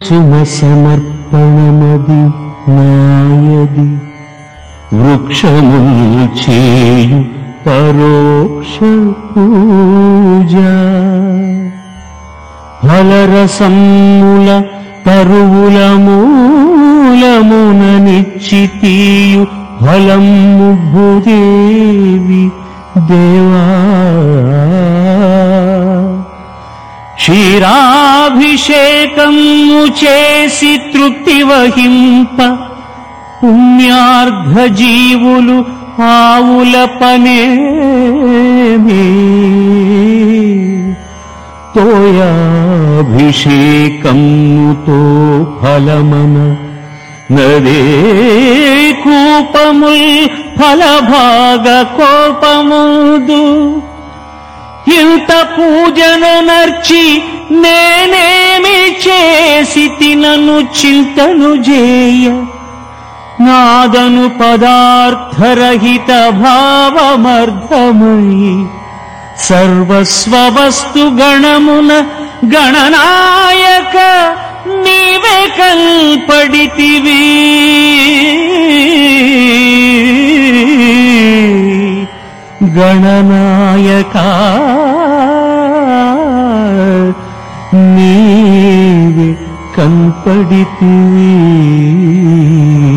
సుమ సమర్పణమది నాయది వృక్షములు చేయు పరోక్ష పూజ ఫలరసమ్ముల తరువుల మూలమున నిశ్చితీయు ఫలము భూదేవి దేవా క్షీరాభిషేకము చేసి తృప్తి వహింప పుణ్యార్ఘ జీవులు ఆవుల పనేమి తోయాభిషేకముతో ఫలమన నదే కూపముల్ ఫలభాగ కోపముదు ఇంత పూజను నర్చి నేనేమి చేసి తినను చింతను జేయ నాదను పదార్థరహిత భావమర్థమై సర్వస్వవస్తు గణమున గణనాయక నీవే కల్పడితివి గణనాయక నీవే కల్పడితివి